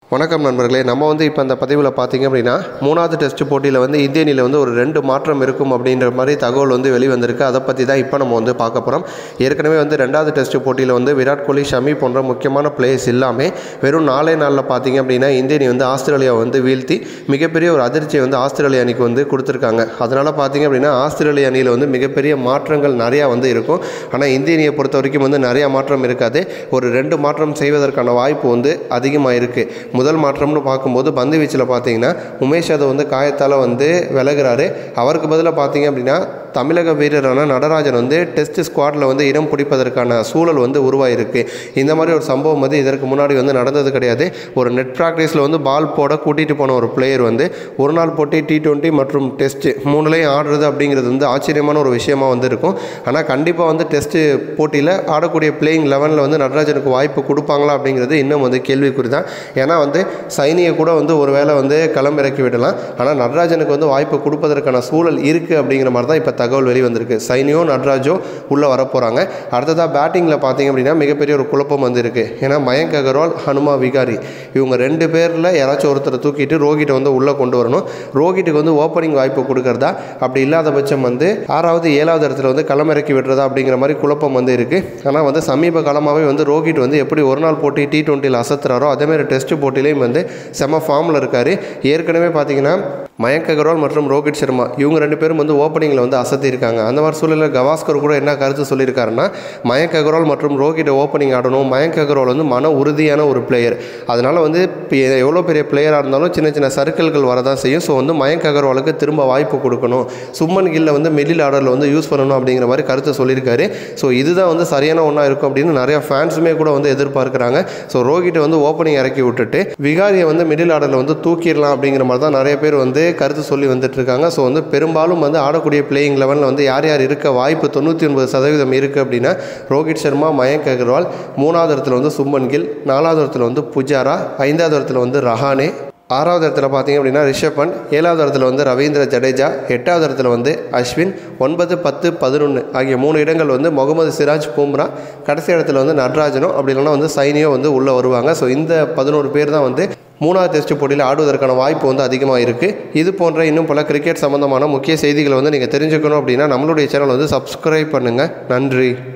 வணக்கம் நண்பர்களே நம்ம வந்து இப்போ அந்த பதிவில் பார்த்தீங்க அப்படின்னா மூணாவது டெஸ்ட் போட்டியில் வந்து இந்திய அணியில் வந்து ஒரு ரெண்டு மாற்றம் இருக்கும் அப்படின்ற மாதிரி தகவல் வந்து வெளிவந்திருக்கு அதை பற்றி தான் இப்போ நம்ம வந்து பார்க்க போகிறோம் ஏற்கனவே வந்து ரெண்டாவது டெஸ்ட் போட்டியில் வந்து விராட் கோலி ஷமி போன்ற முக்கியமான பிளேயர்ஸ் இல்லாமல் வெறும் நாலே நாளில் பார்த்தீங்க அப்படின்னா இந்திய அணி வந்து ஆஸ்திரேலியாவை வந்து வீழ்த்தி மிகப்பெரிய ஒரு அதிர்ச்சியை வந்து ஆஸ்திரேலிய அணிக்கு வந்து கொடுத்துருக்காங்க அதனால் பார்த்தீங்க அப்படின்னா ஆஸ்திரேலிய அணியில் வந்து மிகப்பெரிய மாற்றங்கள் நிறையா வந்து இருக்கும் ஆனால் இந்திய அணியை பொறுத்த வரைக்கும் வந்து நிறையா மாற்றம் இருக்காது ஒரு ரெண்டு மாற்றம் செய்வதற்கான வாய்ப்பு வந்து அதிகமாக இருக்குது முதல் மாற்றம்னு பார்க்கும்போது பந்து வீச்சில் பார்த்தீங்கன்னா உமேஷ் யாதவ் வந்து காயத்தால் வந்து விலகுறாரு அவருக்கு பதிலாக பார்த்தீங்க அப்படின்னா தமிழக வீரரான நடராஜன் வந்து டெஸ்ட் ஸ்குவாடில் வந்து இடம் பிடிப்பதற்கான சூழல் வந்து உருவாயிருக்கு இந்த மாதிரி ஒரு சம்பவம் வந்து இதற்கு முன்னாடி வந்து நடந்தது கிடையாது ஒரு நெட் ப்ராக்டிஸில் வந்து பால் போட கூட்டிகிட்டு போன ஒரு பிளேயர் வந்து ஒரு நாள் போட்டி டி டுவெண்ட்டி மற்றும் டெஸ்ட்டு மூணுலேயும் ஆடுறது அப்படிங்கிறது வந்து ஆச்சரியமான ஒரு விஷயமா வந்து இருக்கும் ஆனால் கண்டிப்பாக வந்து டெஸ்ட்டு போட்டியில் ஆடக்கூடிய பிளேயிங் லெவனில் வந்து நடராஜனுக்கு வாய்ப்பு கொடுப்பாங்களா அப்படிங்கிறது இன்னும் வந்து கேள்விக்குறி தான் ஏன்னா வந்து சைனியை கூட வந்து ஒரு வேளை வந்து களமிறக்கி விடலாம் ஆனால் நடராஜனுக்கு வந்து வாய்ப்பு கொடுப்பதற்கான சூழல் இருக்குது அப்படிங்கிற மாதிரி தான் இப்போ தகவல் வெளிவந்திருக்கு சைனியோ நடராஜோ உள்ளே வரப்போகிறாங்க அடுத்ததாக பேட்டிங்கில் பார்த்தீங்க அப்படின்னா மிகப்பெரிய ஒரு குழப்பம் வந்து இருக்குது ஏன்னா மயங்க் அகர்வால் ஹனுமா விகாரி இவங்க ரெண்டு பேரில் யாராச்சும் ஒருத்தரை தூக்கிட்டு ரோஹிட்டை வந்து உள்ளே கொண்டு வரணும் ரோஹிட்டுக்கு வந்து ஓப்பனிங் வாய்ப்பு கொடுக்கறதா அப்படி இல்லாத பட்சம் வந்து ஆறாவது ஏழாவது இடத்துல வந்து களமிறக்கி விடுறதா அப்படிங்கிற மாதிரி குழப்பம் வந்து இருக்குது ஆனால் வந்து சமீப காலமாகவே வந்து ரோஹிட் வந்து எப்படி ஒரு நாள் போட்டி டி டுவெண்ட்டியில் அசத்துறாரோ அதேமாதிரி டெஸ்ட் போட்டிலையும் வந்து செம ஃபார்மில் இருக்கார் ஏற்கனவே பார்த்தீங்கன்னா மயங்க் அகர்வால் மற்றும் ரோஹித் சர்மா இவங்க ரெண்டு பேரும் வந்து ஓப்பனிங்கில் வந்து அசத்தியிருக்காங்க அந்த மாதிரி சூழலில் கவாஸ்கர் கூட என்ன கருத்து சொல்லியிருக்காருன்னா மயங்க் அகர்வால் மற்றும் ரோஹிட்டை ஓப்பனிங் ஆடணும் மயங்க் அகர்வால் வந்து மன உறுதியான ஒரு பிளேயர் அதனால் வந்து இப்போ எவ்வளோ பெரிய பிளேயராக இருந்தாலும் சின்ன சின்ன சர்க்கிள்கள் வரதான் செய்யும் ஸோ வந்து மயங்க் அகர்வாலுக்கு திரும்ப வாய்ப்பு கொடுக்கணும் சும்மன் கில்ல வந்து மிடில் ஆர்டரில் வந்து யூஸ் பண்ணணும் அப்படிங்கிற மாதிரி கருத்து சொல்லியிருக்காரு ஸோ இதுதான் வந்து சரியான ஒன்றா இருக்கும் அப்படின்னு நிறைய ஃபேன்ஸுமே கூட வந்து எதிர்பார்க்குறாங்க ஸோ ரோஹிட்டை வந்து ஓப்பனிங் இறக்கி விட்டுட்டு விகாரியை வந்து மிடில் ஆர்டரில் வந்து தூக்கிடலாம் அப்படிங்கிற மாதிரி தான் நிறைய பேர் வந்து கருத்து சொல்லி வந்துட்டு இருக்காங்க ஸோ வந்து பெரும்பாலும் வந்து ஆடக்கூடிய பிளேயிங் லெவலில் வந்து யார் யார் இருக்க வாய்ப்பு தொண்ணூற்றி ஒன்பது சதவீதம் இருக்குது அப்படின்னா ரோஹித் சர்மா மயங்க் அகர்வால் மூணாவது இடத்துல வந்து சும்மன் கில் நாலாவது இடத்துல வந்து புஜாரா ஐந்தாவது இடத்துல வந்து ரஹானே ஆறாவது இடத்துல பார்த்தீங்க அப்படின்னா ரிஷப் பண்ட் ஏழாவது இடத்துல வந்து ரவீந்திர ஜடேஜா எட்டாவது இடத்துல வந்து அஸ்வின் ஒன்பது பத்து பதினொன்று ஆகிய மூணு இடங்கள் வந்து முகமது சிராஜ் பூம்ரா கடைசி இடத்துல வந்து நட்ராஜனும் அப்படி இல்லைன்னா வந்து சைனியோ வந்து உள்ளே வருவாங்க ஸோ இந்த பதினோரு பேர் தான் வந்து மூணாவது டெஸ்ட் போட்டியில் ஆடுவதற்கான வாய்ப்பு வந்து அதிகமாக இருக்குது இது போன்ற இன்னும் பல கிரிக்கெட் சம்மந்தமான முக்கிய செய்திகளை வந்து நீங்கள் தெரிஞ்சுக்கணும் அப்படின்னா நம்மளுடைய சேனல் வந்து சப்ஸ்கிரைப் பண்ணுங்கள் நன்றி